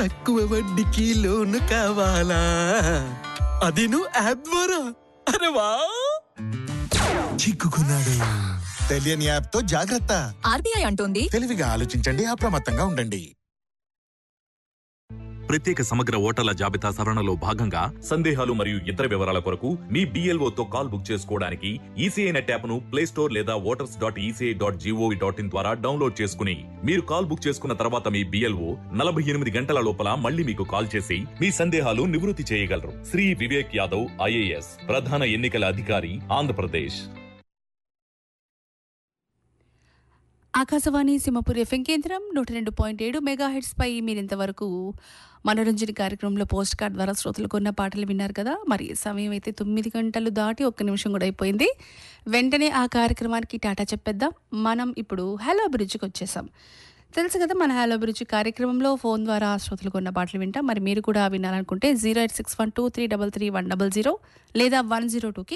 తక్కువ వడ్డీకి లోను కావాలా అది నువ్వు యాప్ ద్వారా అరే వా చిక్కుకున్నాడు తెలియని యాప్ తో జాగ్రత్త ఆర్బీఐ అంటోంది తెలివిగా ఆలోచించండి అప్రమత్తంగా ఉండండి ప్రత్యేక సమగ్ర ఓటర్ల జాబితా సవరణలో భాగంగా సందేహాలు మరియు ఇతర వివరాల కొరకు మీ BLO తో కాల్ బుక్ చేసుకోవడానికి ఈసీఐ నెట్ యాప్ ను ప్లే స్టోర్ లేదా voters dot ECI dot GOV dot in ద్వారా డౌన్లోడ్ చేసుకుని మీరు కాల్ బుక్ చేసుకున్న తర్వాత మీ బిఎల్ఓ నలభై ఎనిమిది గంటల లోపల మళ్ళీ మీకు కాల్ చేసి మీ సందేహాలు నివృత్తి చేయగలరు శ్రీ వివేక్ యాదవ్ ఐఏఎస్ ప్రధాన ఎన్నికల అధికారి ఆంధ్రప్రదేశ్ ఆకాశవాణి సింహపూర్ ఎఫ్ఎం కేంద్రం నూట రెండు పాయింట్ ఏడు మెగా పై మీరు ఇంతవరకు మనోరంజన కార్యక్రమంలో పోస్ట్ కార్డ్ ద్వారా శ్రోతలకు ఉన్న పాటలు విన్నారు కదా మరి సమయం అయితే తొమ్మిది గంటలు దాటి ఒక్క నిమిషం కూడా అయిపోయింది వెంటనే ఆ కార్యక్రమానికి టాటా చెప్పేద్దాం మనం ఇప్పుడు హలో అభిరుచికి వచ్చేసాం తెలుసు కదా మన హలో అభిరుచి కార్యక్రమంలో ఫోన్ ద్వారా శ్రోతలకు ఉన్న పాటలు వింటాం మరి మీరు కూడా వినాలనుకుంటే zero eight six one two three double three one double zero లేదా వన్ జీరో టూకి